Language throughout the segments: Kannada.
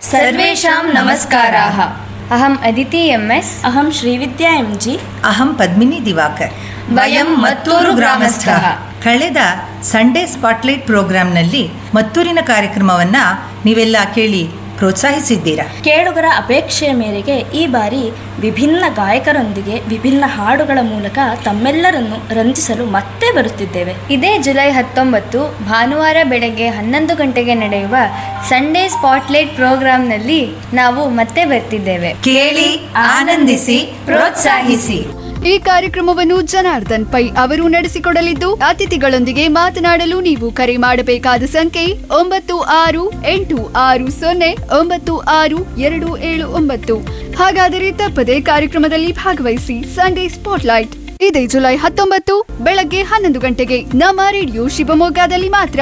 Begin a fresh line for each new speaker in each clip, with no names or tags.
सर्वेषां नमस्काराः अहम् अदिति एम् एस्
अहं श्रीविद्या एम् जि
ಅಹಂ ಪದ್ಮಿನಿ ದಿವಾಕರ್
ವಯಂ ಮತ್ತೂರು ಗ್ರಾಮಸ್ಥಃ
ಕಳೆದ ಸಂಡೇ ಸ್ಪಾಟ್ಲೈಟ್ ಪ್ರೋಗ್ರಾಂನಲ್ಲಿ ಮತ್ತೂರಿನ ಕಾರ್ಯಕ್ರಮವನ್ನ ನೀವೆಲ್ಲ ಕೇಳಿ ಪ್ರೋತ್ಸಾಹಿಸಿದ್ದೀರಾ
ಕೇಳುಗರ ಅಪೇಕ್ಷೆಯ ಮೇರೆಗೆ ಈ ಬಾರಿ ವಿಭಿನ್ನ ಗಾಯಕರೊಂದಿಗೆ ವಿಭಿನ್ನ ಹಾಡುಗಳ ಮೂಲಕ ತಮ್ಮೆಲ್ಲರನ್ನು ರಂಜಿಸಲು ಮತ್ತೆ ಬರುತ್ತಿದ್ದೇವೆ
ಇದೇ ಜುಲೈ ಹತ್ತೊಂಬತ್ತು ಭಾನುವಾರ ಬೆಳಗ್ಗೆ ಹನ್ನೊಂದು ಗಂಟೆಗೆ ನಡೆಯುವ ಸಂಡೇ ಸ್ಪಾಟ್ಲೈಟ್ ಪ್ರೋಗ್ರಾಂನಲ್ಲಿ ನಾವು ಮತ್ತೆ ಬರ್ತಿದ್ದೇವೆ
ಕೇಳಿ ಆನಂದಿಸಿ ಪ್ರೋತ್ಸಾಹಿಸಿ
ಈ ಕಾರ್ಯಕ್ರಮವನ್ನು ಜನಾರ್ದನ್ ಪೈ ಅವರು ನಡೆಸಿಕೊಡಲಿದ್ದು ಅತಿಥಿಗಳೊಂದಿಗೆ ಮಾತನಾಡಲು ನೀವು ಕರೆ ಮಾಡಬೇಕಾದ ಸಂಖ್ಯೆ ಒಂಬತ್ತು ಆರು ಎಂಟು ಆರು ಸೊನ್ನೆ ಒಂಬತ್ತು ಆರು ಎರಡು ಏಳು ಒಂಬತ್ತು ಹಾಗಾದರೆ ತಪ್ಪದೆ ಕಾರ್ಯಕ್ರಮದಲ್ಲಿ ಭಾಗವಹಿಸಿ ಸಂಡೇ ಸ್ಪಾಟ್ಲೈಟ್ ಇದೇ ಜುಲೈ ಹತ್ತೊಂಬತ್ತು ಬೆಳಗ್ಗೆ ಹನ್ನೊಂದು ಗಂಟೆಗೆ ನಮ್ಮ ರೇಡಿಯೋ ಶಿವಮೊಗ್ಗದಲ್ಲಿ ಮಾತ್ರ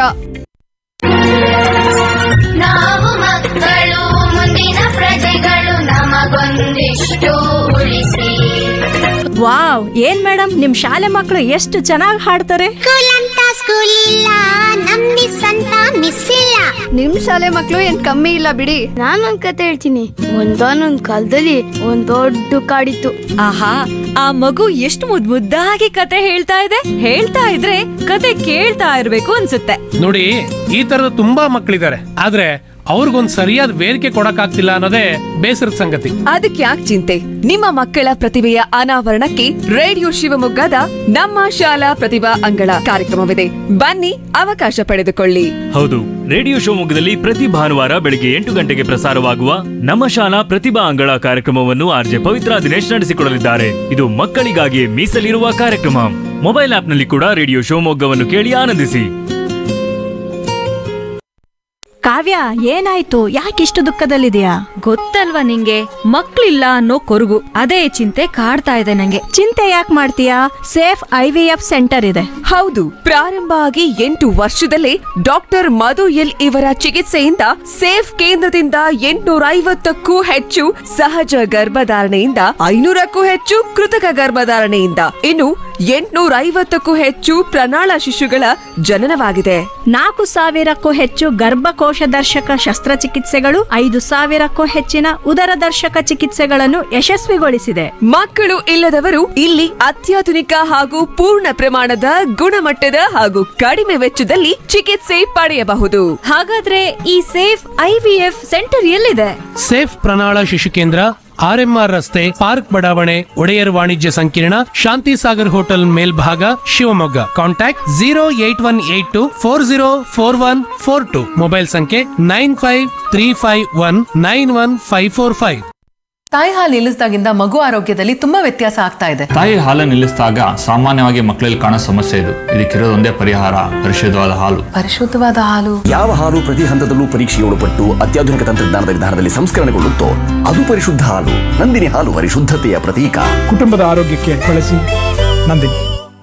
ನಾವು ಮಕ್ಕಳು ಮುಂದಿನ ಪ್ರಜೆಗಳು ನಮಗೊಂದಿಷ್ಟು ಉಳಿಸಿ
ವಾವ್ ಏನ್ ಮೇಡಮ್ ನಿಮ್ ಶಾಲೆ ಮಕ್ಕಳು ಎಷ್ಟು ಚೆನ್ನಾಗಿ ಹಾಡ್ತಾರೆ
ಸ್ಕೂಲ್ ಅಂತ ಸ್ಕೂಲ್ ಇಲ್ಲ ನಮ್ ಮಿಸ್ ಅಂತ ಮಿಸ್ ಇಲ್ಲ
ನಿಮ್ ಶಾಲೆ ಮಕ್ಕಳು ಏನ್ ಕಮ್ಮಿ ಇಲ್ಲ ಬಿಡಿ
ನಾನೊಂದ್ ಕತೆ ಹೇಳ್ತೀನಿ ಒಂದಾನೊಂದ್ ಕಾಲದಲ್ಲಿ ಒಂದ್ ದೊಡ್ಡ ಕಾಡಿತ್ತು
ಆಹಾ ಆ ಮಗು ಎಷ್ಟು ಮುದ್ ಮುದ್ದಾಗಿ ಕತೆ ಹೇಳ್ತಾ ಇದೆ ಹೇಳ್ತಾ ಇದ್ರೆ ಕತೆ ಕೇಳ್ತಾ ಇರ್ಬೇಕು ಅನ್ಸುತ್ತೆ
ನೋಡಿ ಈ ತರದ ತುಂಬಾ ಮಕ್ಕಳಿದ್ದಾರೆ ಆದ್ರೆ ಅವ್ರಿಗೊಂದ್ ಸರಿಯಾದ ವೇದಿಕೆ ಕೊಡಕ್ಕಾಗ್ತಿಲ್ಲ ಅನ್ನೋದೇ ಬೇಸರದ ಸಂಗತಿ
ಅದಕ್ಕೆ ಯಾಕೆ ಚಿಂತೆ ನಿಮ್ಮ ಮಕ್ಕಳ ಪ್ರತಿಭೆಯ ಅನಾವರಣಕ್ಕೆ ರೇಡಿಯೋ ಶಿವಮೊಗ್ಗದ ನಮ್ಮ ಶಾಲಾ ಪ್ರತಿಭಾ ಅಂಗಳ ಕಾರ್ಯಕ್ರಮವಿದೆ ಬನ್ನಿ ಅವಕಾಶ ಪಡೆದುಕೊಳ್ಳಿ
ಹೌದು ರೇಡಿಯೋ ಶಿವಮೊಗ್ಗದಲ್ಲಿ ಪ್ರತಿ ಭಾನುವಾರ ಬೆಳಿಗ್ಗೆ ಎಂಟು ಗಂಟೆಗೆ ಪ್ರಸಾರವಾಗುವ ನಮ್ಮ ಶಾಲಾ ಪ್ರತಿಭಾ ಅಂಗಳ ಕಾರ್ಯಕ್ರಮವನ್ನು ಆರ್ಜೆ ಪವಿತ್ರ ದಿನೇಶ್ ನಡೆಸಿಕೊಡಲಿದ್ದಾರೆ ಇದು ಮಕ್ಕಳಿಗಾಗಿ ಮೀಸಲಿರುವ ಕಾರ್ಯಕ್ರಮ ಮೊಬೈಲ್ ಆಪ್ನಲ್ಲಿ ಕೂಡ ರೇಡಿಯೋ ಶಿವಮೊಗ್ಗವನ್ನು ಕೇಳಿ ಆನಂದಿಸಿ
ಕಾವ್ಯ ಏನಾಯ್ತು ಯಾಕಿಷ್ಟು ದುಃಖದಲ್ಲಿದೆಯಾ ಗೊತ್ತಲ್ವಾ ನಿಂಗೆ ಮಕ್ಳಿಲ್ಲ ಅನ್ನೋ ಕೊರಗು ಅದೇ ಚಿಂತೆ ಕಾಡ್ತಾ ಇದೆ ನಂಗೆ ಚಿಂತೆ ಯಾಕೆ ಮಾಡ್ತೀಯಾ safe I V F centre ಇದೆ
ಹೌದು ಪ್ರಾರಂಭ ಆಗಿ ಎಂಟು ವರ್ಷದಲ್ಲೇ ಡಾಕ್ಟರ್ ಮಧು ಎಲ್ ಇವರ ಚಿಕಿತ್ಸೆಯಿಂದ ಸೇಫ್ ಕೇಂದ್ರದಿಂದ ಎಂಟುನೂರ ಐವತ್ತಕ್ಕೂ ಹೆಚ್ಚು ಸಹಜ ಗರ್ಭಧಾರಣೆಯಿಂದ ಐನೂರಕ್ಕೂ ಹೆಚ್ಚು ಕೃತಕ ಗರ್ಭಧಾರಣೆಯಿಂದ ಇನ್ನು ಎಂಟುನೂರ ಐವತ್ತಕ್ಕೂ ಹೆಚ್ಚು ಪ್ರಣಾಳ ಶಿಶುಗಳ ಜನನವಾಗಿದೆ
ನಾಲ್ಕು ಸಾವಿರಕ್ಕೂ ಹೆಚ್ಚು ಗರ್ಭಕೋಶ ದರ್ಶಕ ಶಸ್ತ್ರಚಿಕಿತ್ಸೆಗಳು ಐದು ಸಾವಿರಕ್ಕೂ ಹೆಚ್ಚಿನ ಉದರ ದರ್ಶಕ ಚಿಕಿತ್ಸೆಗಳನ್ನು ಯಶಸ್ವಿಗೊಳಿಸಿದೆ
ಮಕ್ಕಳು ಇಲ್ಲದವರು ಇಲ್ಲಿ ಅತ್ಯಾಧುನಿಕ ಹಾಗೂ ಪೂರ್ಣ ಪ್ರಮಾಣದ ಗುಣಮಟ್ಟದ ಹಾಗೂ ಕಡಿಮೆ ವೆಚ್ಚದಲ್ಲಿ ಚಿಕಿತ್ಸೆ ಪಡೆಯಬಹುದು
ಹಾಗಾದ್ರೆ ಈ safe I V F centre ಎಲ್ಲಿದೆ
ಸೇಫ್ ಪ್ರಣಾಳ ಶಿಶು ಕೇಂದ್ರ ಆರ್ಎಂಆರ್ ರಸ್ತೆ ಪಾರ್ಕ್ ಬಡಾವಣೆ ಒಡೆಯರ್ ವಾಣಿಜ್ಯ ಸಂಕೀರ್ಣ ಶಾಂತಿ ಸಾಗರ್ ಹೋಟೆಲ್ ಮೇಲ್ಭಾಗ Shivamogga contact zero eight one eight two four zero four one four two mobile ಸಂಖ್ಯೆ nine five three five one nine one five four five
ತಾಯಿ ಹಾಲು ನಿಲ್ಲಿಸಿದಾಗಿಂದ ಮಗು ಆರೋಗ್ಯದಲ್ಲಿ ತುಂಬಾ ವ್ಯತ್ಯಾಸ ಆಗ್ತಾ ಇದೆ
ತಾಯಿ ಹಾಲನ್ನು ನಿಲ್ಲಿಸಿದಾಗ ಸಾಮಾನ್ಯವಾಗಿ ಮಕ್ಕಳಲ್ಲಿ ಕಾಣೋ ಸಮಸ್ಯೆ ಇದು ಇದಕ್ಕಿರೋದೊಂದೇ ಪರಿಹಾರ ಪರಿಶುದ್ಧವಾದ ಹಾಲು
ಪರಿಶುದ್ಧವಾದ ಹಾಲು
ಯಾವ ಹಾಲು ಪ್ರತಿ ಹಂತದಲ್ಲೂ ಪರೀಕ್ಷೆಗೆ ಒಳಪಟ್ಟು ಅತ್ಯಾಧುನಿಕ ತಂತ್ರಜ್ಞಾನದ ವಿಧಾನದಲ್ಲಿ ಸಂಸ್ಕರಣೆಗೊಳ್ಳುತ್ತೋ ಅದು ಪರಿಶುದ್ಧ ಹಾಲು ನಂದಿನಿ ಹಾಲು ಪರಿಶುದ್ಧತೆಯ ಪ್ರತೀಕ
ಕುಟುಂಬದ ಆರೋಗ್ಯಕ್ಕೆ ಬಳಸಿ ನಂದಿನಿ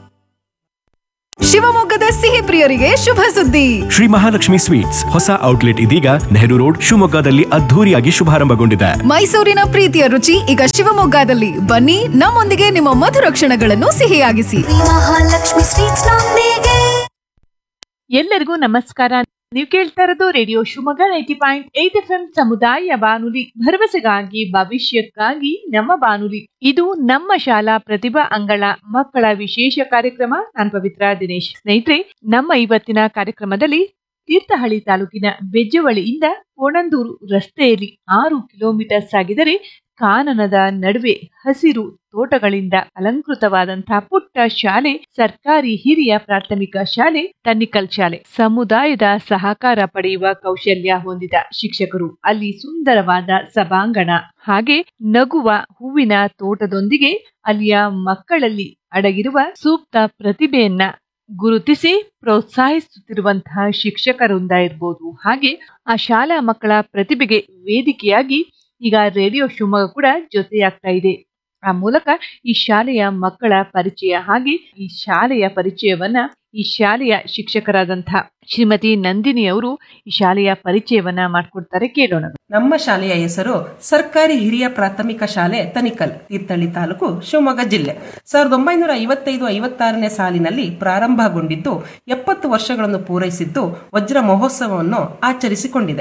ಶಿವಮೊಗ್ಗದ ಸಿಹಿ ಪ್ರಿಯರಿಗೆ ಶುಭ ಸುದ್ದಿ
ಶ್ರೀ ಮಹಾಲಕ್ಷ್ಮಿ ಸ್ವೀಟ್ಸ್ ಹೊಸ ಔಟ್ಲೆಟ್ ಇದೀಗ ನೆಹರು ರೋಡ್ ಶಿವಮೊಗ್ಗದಲ್ಲಿ ಅದ್ಧೂರಿಯಾಗಿ ಶುಭಾರಂಭಗೊಂಡಿದೆ
ಮೈಸೂರಿನ ಪ್ರೀತಿಯ ರುಚಿ ಈಗ ಶಿವಮೊಗ್ಗದಲ್ಲಿ ಬನ್ನಿ ನಮ್ಮೊಂದಿಗೆ ನಿಮ್ಮ ಮಧುರ ಕ್ಷಣಗಳನ್ನು ಸಿಹಿಯಾಗಿಸಿ
ಮಹಾಲಕ್ಷ್ಮಿ ಸ್ವೀಟ್ಸ್ ನೊಂದಿಗೆ
ಎಲ್ಲರಿಗೂ ನಮಸ್ಕಾರ ನೀವು ಕೇಳ್ತಾ ಇರೋದು radio Shivamogga ninety point eight F M ಸಮುದಾಯ ಬಾನುಲಿ ಭರವಸೆಗಾಗಿ ಭವಿಷ್ಯಕ್ಕಾಗಿ ನಮ್ಮ ಬಾನುಲಿ ಇದು ನಮ್ಮ ಶಾಲಾ ಪ್ರತಿಭಾ ಅಂಗಳ ಮಕ್ಕಳ ವಿಶೇಷ ಕಾರ್ಯಕ್ರಮ ನಾನು ಪವಿತ್ರ ದಿನೇಶ್ ಸ್ನೇಹಿತರೆ ನಮ್ಮ ಇವತ್ತಿನ ಕಾರ್ಯಕ್ರಮದಲ್ಲಿ ತೀರ್ಥಹಳ್ಳಿ ತಾಲೂಕಿನ ಬೆಜ್ಜವಳಿಯಿಂದ ಕೋಣಂದೂರು ರಸ್ತೆಯಲ್ಲಿ ಆರು ಕಿಲೋಮೀಟರ್ ಸಾಗಿದರೆ ಕಾನನದ ನಡುವೆ ಹಸಿರು ತೋಟಗಳಿಂದ ಅಲಂಕೃತವಾದಂತಹ ಪುಟ್ಟ ಶಾಲೆ ಸರ್ಕಾರಿ ಹಿರಿಯ ಪ್ರಾಥಮಿಕ ಶಾಲೆ ತನ್ನಿಕಲ್ ಶಾಲೆ ಸಮುದಾಯದ ಸಹಕಾರ ಪಡೆಯುವ ಕೌಶಲ್ಯ ಹೊಂದಿದ ಶಿಕ್ಷಕರು ಅಲ್ಲಿ ಸುಂದರವಾದ ಸಭಾಂಗಣ ಹಾಗೆ ನಗುವ ಹೂವಿನ ತೋಟದೊಂದಿಗೆ ಅಲ್ಲಿಯ ಮಕ್ಕಳಲ್ಲಿ ಅಡಗಿರುವ ಸೂಕ್ತ ಪ್ರತಿಭೆಯನ್ನ ಗುರುತಿಸಿ ಪ್ರೋತ್ಸಾಹಿಸುತ್ತಿರುವಂತಹ ಶಿಕ್ಷಕರಿಂದ ಇರ್ಬೋದು ಹಾಗೆ ಆ ಶಾಲಾ ಮಕ್ಕಳ ಪ್ರತಿಭೆಗೆ ವೇದಿಕೆಯಾಗಿ ಈಗ ರೇಡಿಯೋ ಶಿವಮೊಗ್ಗ ಕೂಡ ಜೊತೆಯಾಗ್ತಾ ಇದೆ ಆ ಮೂಲಕ ಈ ಶಾಲೆಯ ಮಕ್ಕಳ ಪರಿಚಯ ಹಾಗೆ ಈ ಶಾಲೆಯ ಪರಿಚಯವನ್ನ ಈ ಶಾಲೆಯ ಶಿಕ್ಷಕರಾದಂತಹ ಶ್ರೀಮತಿ ನಂದಿನಿ ಅವರು ಈ ಶಾಲೆಯ ಪರಿಚಯವನ್ನ ಮಾಡ್ಕೊಡ್ತಾರೆ ಕೇಳೋಣ
ನಮ್ಮ ಶಾಲೆಯ ಹೆಸರು ಸರ್ಕಾರಿ ಹಿರಿಯ ಪ್ರಾಥಮಿಕ ಶಾಲೆ ತನಿಕಲ್ ತೀರ್ಥಹಳ್ಳಿ ತಾಲೂಕು ಶಿವಮೊಗ್ಗ ಜಿಲ್ಲೆ ಸಾವಿರದ ಒಂಬೈನೂರ ಐವತ್ತೈದು ಐವತ್ತಾರನೇ ಸಾಲಿನಲ್ಲಿ ಪ್ರಾರಂಭಗೊಂಡಿದ್ದು ಎಪ್ಪತ್ತು ವರ್ಷಗಳನ್ನು ಪೂರೈಸಿದ್ದು ವಜ್ರ ಮಹೋತ್ಸವವನ್ನು ಆಚರಿಸಿಕೊಂಡಿದೆ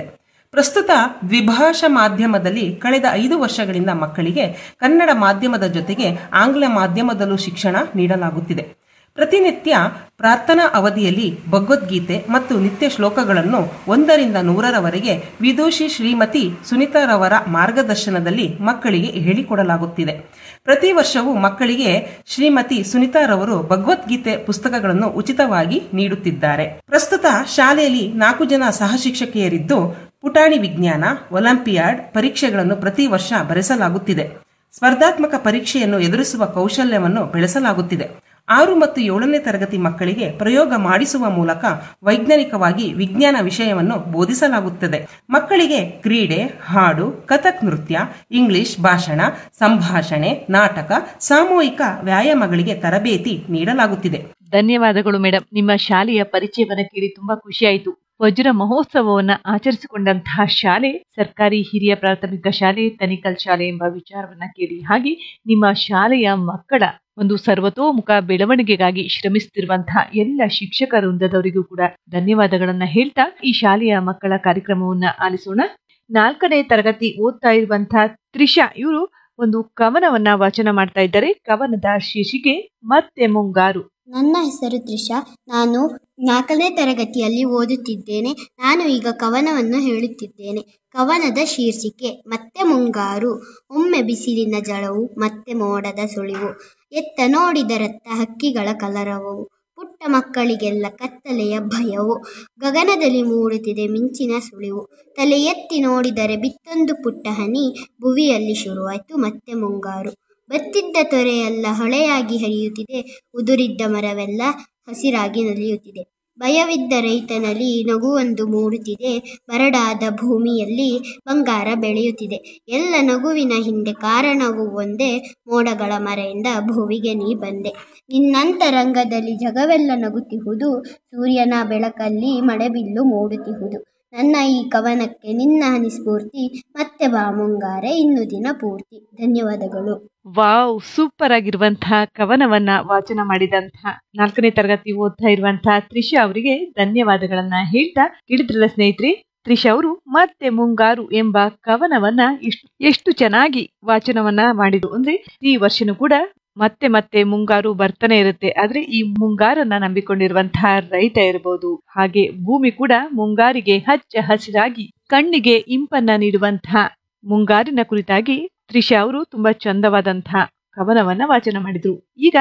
ಪ್ರಸ್ತುತ ದ್ವಿಭಾಷಾ ಮಾಧ್ಯಮದಲ್ಲಿ ಕಳೆದ ಐದು ವರ್ಷಗಳಿಂದ ಮಕ್ಕಳಿಗೆ ಕನ್ನಡ ಮಾಧ್ಯಮದ ಜೊತೆಗೆ ಆಂಗ್ಲ ಮಾಧ್ಯಮದಲ್ಲೂ ಶಿಕ್ಷಣ ನೀಡಲಾಗುತ್ತಿದೆ ಪ್ರತಿನಿತ್ಯ ಪ್ರಾರ್ಥನಾ ಅವಧಿಯಲ್ಲಿ ಭಗವದ್ಗೀತೆ ಮತ್ತು ನಿತ್ಯ ಶ್ಲೋಕಗಳನ್ನು ಒಂದರಿಂದ ನೂರರವರೆಗೆ ವಿದೂಷಿ ಶ್ರೀಮತಿ ಸುನೀತಾರವರ ಮಾರ್ಗದರ್ಶನದಲ್ಲಿ ಮಕ್ಕಳಿಗೆ ಹೇಳಿಕೊಡಲಾಗುತ್ತಿದೆ ಪ್ರತಿ ವರ್ಷವೂ ಮಕ್ಕಳಿಗೆ ಶ್ರೀಮತಿ ಸುನೀತಾರವರು ಭಗವದ್ಗೀತೆ ಪುಸ್ತಕಗಳನ್ನು ಉಚಿತವಾಗಿ ನೀಡುತ್ತಿದ್ದಾರೆ ಪ್ರಸ್ತುತ ಶಾಲೆಯಲ್ಲಿ ನಾಲ್ಕು ಜನ ಸಹಶಿಕ್ಷಕಿಯರಿದ್ದು ಪುಟಾಣಿ ವಿಜ್ಞಾನ ಒಲಿಂಪಿಯಾಡ್ ಪರೀಕ್ಷೆಗಳನ್ನು ಪ್ರತಿ ವರ್ಷ ಬರೆಸಲಾಗುತ್ತಿದೆ ಸ್ಪರ್ಧಾತ್ಮಕ ಪರೀಕ್ಷೆಯನ್ನು ಎದುರಿಸುವ ಕೌಶಲ್ಯವನ್ನು ಬೆಳೆಸಲಾಗುತ್ತಿದೆ ಆರು ಮತ್ತು ಏಳನೇ ತರಗತಿ ಮಕ್ಕಳಿಗೆ ಪ್ರಯೋಗ ಮಾಡಿಸುವ ಮೂಲಕ ವೈಜ್ಞಾನಿಕವಾಗಿ ವಿಜ್ಞಾನ ವಿಷಯವನ್ನು ಬೋಧಿಸಲಾಗುತ್ತದೆ ಮಕ್ಕಳಿಗೆ ಕ್ರೀಡೆ ಹಾಡು ಕಥಕ್ ನೃತ್ಯ ಇಂಗ್ಲಿಷ್ ಭಾಷಣ ಸಂಭಾಷಣೆ ನಾಟಕ ಸಾಮೂಹಿಕ ವ್ಯಾಯಾಮಗಳಿಗೆ ತರಬೇತಿ ನೀಡಲಾಗುತ್ತಿದೆ
ಧನ್ಯವಾದಗಳು ಮೇಡಮ್ ನಿಮ್ಮ ಶಾಲೆಯ ಪರಿಚಯವನ್ನ ಕೇಳಿ ತುಂಬಾ ಖುಷಿಯಾಯಿತು ವಜ್ರ ಮಹೋತ್ಸವವನ್ನ ಆಚರಿಸಿಕೊಂಡಂತಹ ಶಾಲೆ ಸರ್ಕಾರಿ ಹಿರಿಯ ಪ್ರಾಥಮಿಕ ಶಾಲೆ ತನಿಕಲ್ ಶಾಲೆ ಎಂಬ ವಿಚಾರವನ್ನ ಕೇಳಿ ಹಾಗೆ ನಿಮ್ಮ ಶಾಲೆಯ ಮಕ್ಕಳ ಒಂದು ಸರ್ವತೋಮುಖ ಬೆಳವಣಿಗೆಗಾಗಿ ಶ್ರಮಿಸುತ್ತಿರುವಂತಹ ಎಲ್ಲ ಶಿಕ್ಷಕ ವೃಂದದವರಿಗೂ ಕೂಡ ಧನ್ಯವಾದಗಳನ್ನ ಹೇಳ್ತಾ ಈ ಶಾಲೆಯ ಮಕ್ಕಳ ಕಾರ್ಯಕ್ರಮವನ್ನ ಆಲಿಸೋಣ ನಾಲ್ಕನೇ ತರಗತಿ ಓದ್ತಾ ಇರುವಂತಹ ತ್ರಿಷಾ ಇವರು ಒಂದು ಕವನವನ್ನ ವಾಚನ ಮಾಡ್ತಾ ಇದ್ದಾರೆ ಕವನದ ಶೀರ್ಷಿಕೆ ಮತ್ತೆ ಮುಂಗಾರು
ನನ್ನ ಹೆಸರು ತ್ರಿಷಾ ನಾನು ನಾಲ್ಕನೇ ತರಗತಿಯಲ್ಲಿ ಓದುತ್ತಿದ್ದೇನೆ ನಾನು ಈಗ ಕವನವನ್ನು ಹೇಳುತ್ತಿದ್ದೇನೆ ಕವನದ ಶೀರ್ಷಿಕೆ ಮತ್ತೆ ಮುಂಗಾರು ಒಮ್ಮೆ ಬಿಸಿಲಿನ ಜಳವು ಮತ್ತೆ ಮೋಡದ ಸುಳಿವು ಎತ್ತ ನೋಡಿದರತ್ತ ಹಕ್ಕಿಗಳ ಕಲರವವು ಪುಟ್ಟ ಮಕ್ಕಳಿಗೆಲ್ಲ ಕತ್ತಲೆಯ ಭಯವು ಗಗನದಲ್ಲಿ ಮೂಡುತ್ತಿದೆ ಮಿಂಚಿನ ಸುಳಿವು ತಲೆ ಎತ್ತಿ ನೋಡಿದರೆ ಬಿತ್ತೊಂದು ಪುಟ್ಟ ಹನಿ ಭುವಿಯಲ್ಲಿ ಶುರುವಾಯಿತು ಮತ್ತೆ ಮುಂಗಾರು ಬತ್ತಿದ್ದ ತೊರೆಯೆಲ್ಲ ಹೊಳೆಯಾಗಿ ಹರಿಯುತ್ತಿದೆ ಉದುರಿದ್ದ ಮರವೆಲ್ಲ ಹಸಿರಾಗಿ ನಲಿಯುತ್ತಿದೆ ಭಯವಿದ್ದ ರೈತನಲ್ಲಿ ನಗುವೊಂದು ಮೂಡುತ್ತಿದೆ ಬರಡಾದ ಭೂಮಿಯಲ್ಲಿ ಬಂಗಾರ ಬೆಳೆಯುತ್ತಿದೆ ಎಲ್ಲ ನಗುವಿನ ಹಿಂದೆ ಕಾರಣವು ಒಂದೇ ಮೋಡಗಳ ಮರೆಯಿಂದ ಭುವಿಗೆ ನೀ ಬಂದೆ ನಿನ್ನಂತರಂಗದಲ್ಲಿ ಜಗವೆಲ್ಲ ನಗುತ್ತಿಹುದು ಸೂರ್ಯನ ಬೆಳಕಲ್ಲಿ ಮಳೆಬಿಲ್ಲು ಮೂಡುತ್ತಿಹುದು ನನ್ನ ಈ ಕವನಕ್ಕೆ ನಿನ್ನ ಹನಿ ಸ್ಫೂರ್ತಿ ಮತ್ತೆ ಬಾ ಮುಂಗಾರೆ ಇನ್ನು ದಿನ ಪೂರ್ತಿ ಧನ್ಯವಾದಗಳು
ವಾವ್ ಸೂಪರ್ ಆಗಿರುವಂತಹ ಕವನವನ್ನ ವಾಚನ ಮಾಡಿದಂತಹ ನಾಲ್ಕನೇ ತರಗತಿ ಓದ್ತಾ ಇರುವಂತಹ ತ್ರಿಷಾ ಅವರಿಗೆ ಧನ್ಯವಾದಗಳನ್ನ ಹೇಳ್ತಾ ಹಿಡಿದ್ರಲ್ಲ ಸ್ನೇಹಿತರೆ ತ್ರಿಷಾ ಅವರು ಮತ್ತೆ ಮುಂಗಾರು ಎಂಬ ಕವನವನ್ನ ಎಷ್ಟು ಎಷ್ಟು ಚೆನ್ನಾಗಿ ವಾಚನವನ್ನ ಮಾಡಿದ್ರು ಅಂದ್ರೆ ಈ ವರ್ಷನೂ ಕೂಡ ಮತ್ತೆ ಮತ್ತೆ ಮುಂಗಾರು ಬರ್ತಾನೆ ಇರುತ್ತೆ ಆದ್ರೆ ಈ ಮುಂಗಾರನ್ನ ನಂಬಿಕೊಂಡಿರುವಂತಹ ರೈತ ಇರಬಹುದು ಹಾಗೆ ಭೂಮಿ ಕೂಡ ಮುಂಗಾರಿಗೆ ಹಚ್ಚ ಹಸಿರಾಗಿ ಕಣ್ಣಿಗೆ ಇಂಪನ್ನ ನೀಡುವಂತಹ ಮುಂಗಾರಿನ ಕುರಿತಾಗಿ ತ್ರಿಷಾ ಅವರು ತುಂಬಾ ಚಂದವಾದಂತಹ ಕವನವನ್ನ ವಾಚನ ಮಾಡಿದ್ರು ಈಗ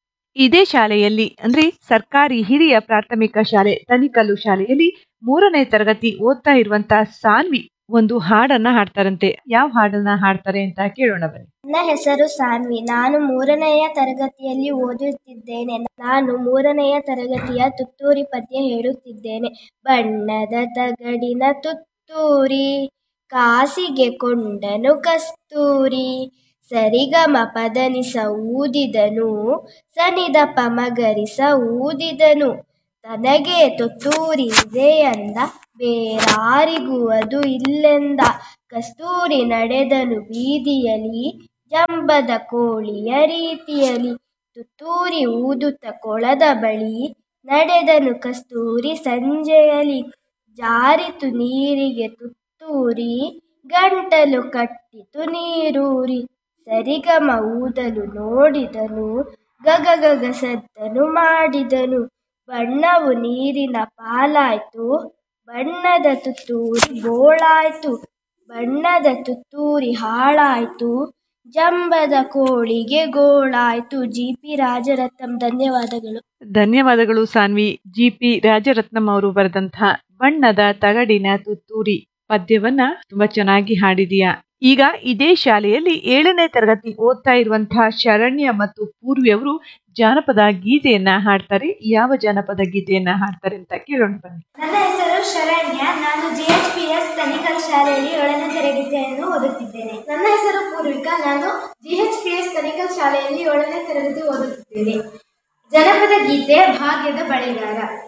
ಇದೇ ಶಾಲೆಯಲ್ಲಿ ಅಂದ್ರೆ ಸರ್ಕಾರಿ ಹಿರಿಯ ಪ್ರಾಥಮಿಕ ಶಾಲೆ ತನಿಕಲ್ಲು ಶಾಲೆಯಲ್ಲಿ ಮೂರನೇ ತರಗತಿ ಓದ್ತಾ ಇರುವಂತಹ ಸಾನ್ವಿ ಒಂದು ಹಾಡನ್ನ ಹಾಡ್ತಾರಂತೆ ಯಾವ ಹಾಡನ್ನ ಹಾಡ್ತಾರೆ ಅಂತ ಕೇಳೋಣ ಬನ್ನಿ
ನನ್ನ ಹೆಸರು ಸಾನ್ವಿ ನಾನು ಮೂರನೆಯ ತರಗತಿಯಲ್ಲಿ ಓದುತ್ತಿದ್ದೇನೆ ನಾನು ಮೂರನೆಯ ತರಗತಿಯ ತುತ್ತೂರಿ ಪದ್ಯ ಹೇಳುತ್ತಿದ್ದೇನೆ ಬಣ್ಣದ ತಗಡಿನ ತುತ್ತೂರಿ ಕಾಸಿಗೆ ಕೊಂಡನು ಕಸ್ತೂರಿ ಸರಿಗಮ ಪದನಿಸ ಊದಿದನು ಸನಿದ ಪಮಗರಿಸ ಊದಿದನು ತನಗೆ ತೊತ್ತೂರಿ ಇದೆ ಅಂದ ಬೇರಾರಿಗೂ ಅದು ಇಲ್ಲೆಂದ ಕಸ್ತೂರಿ ನಡೆದನು ಬೀದಿಯಲಿ ಜಂಬದ ಕೋಳಿಯ ರೀತಿಯಲಿ ತುತ್ತೂರಿ ಊದುತ್ತ ಕೊಳದ ಬಳಿ ನಡೆದನು ಕಸ್ತೂರಿ ಸಂಜೆಯಲಿ ಜಾರಿತು ನೀರಿಗೆ ತುತ್ತೂರಿ ಗಂಟಲು ಕಟ್ಟಿತು ನೀರೂರಿ ಸರಿಗಮ ಊದಲು ನೋಡಿದನು ಗಗ ಗಗ ಸದ್ದನು ಮಾಡಿದನು ಬಣ್ಣವು ನೀರಿನ ಪಾಲಾಯ್ತು ಬಣ್ಣದ ತುತ್ತೂರಿ ಬೋಳಾಯ್ತು ಬಣ್ಣದ ತುತ್ತೂರಿ ಹಾಳಾಯ್ತು ಜಂಬದ ಕೋಳಿಗೆ ಗೋಳಾಯ್ತು ಜಿ ಪಿ ರಾಜರತ್ನಂ ಧನ್ಯವಾದಗಳು
ಧನ್ಯವಾದಗಳು ಸಾನ್ವಿ ಜಿ ಪಿ ರಾಜರತ್ನಂ ಅವರು ಬರೆದಂತಹ ಬಣ್ಣದ ತಗಡಿನ ತುತ್ತೂರಿ ಪದ್ಯವನ್ನ ತುಂಬಾ ಚೆನ್ನಾಗಿ ಹಾಡಿದೀಯಾ ಈಗ ಇದೇ ಶಾಲೆಯಲ್ಲಿ ಏಳನೇ ತರಗತಿ ಓದ್ತಾ ಇರುವಂತಹ ಶರಣ್ಯ ಮತ್ತು ಪೂರ್ವಿ ಅವರು ಜಾನಪದ ಗೀತೆಯನ್ನ ಹಾಡ್ತಾರೆ ಯಾವ ಜಾನಪದ ಗೀತೆಯನ್ನ ಹಾಡ್ತಾರೆ ಅಂತ ಕೇಳೋಣ ಬನ್ನಿ
ನನ್ನ ಹೆಸರು ಶರಣ್ಯ ನಾನು G H P S Tanikal ಶಾಲೆಯಲ್ಲಿ ಏಳನೇ ತರಗತಿಯನ್ನು ಓದುತ್ತಿದ್ದೇನೆ ನನ್ನ ಹೆಸರು ಪೂರ್ವಿಕಾ ನಾನು G H P S Tanikal ಶಾಲೆಯಲ್ಲಿ ಏಳನೇ ತರಗತಿ ಓದುತ್ತಿದ್ದೇನೆ ಜನಪದ ಗೀತೆ ಭಾಗ್ಯದ ಬಳೆಗಾರ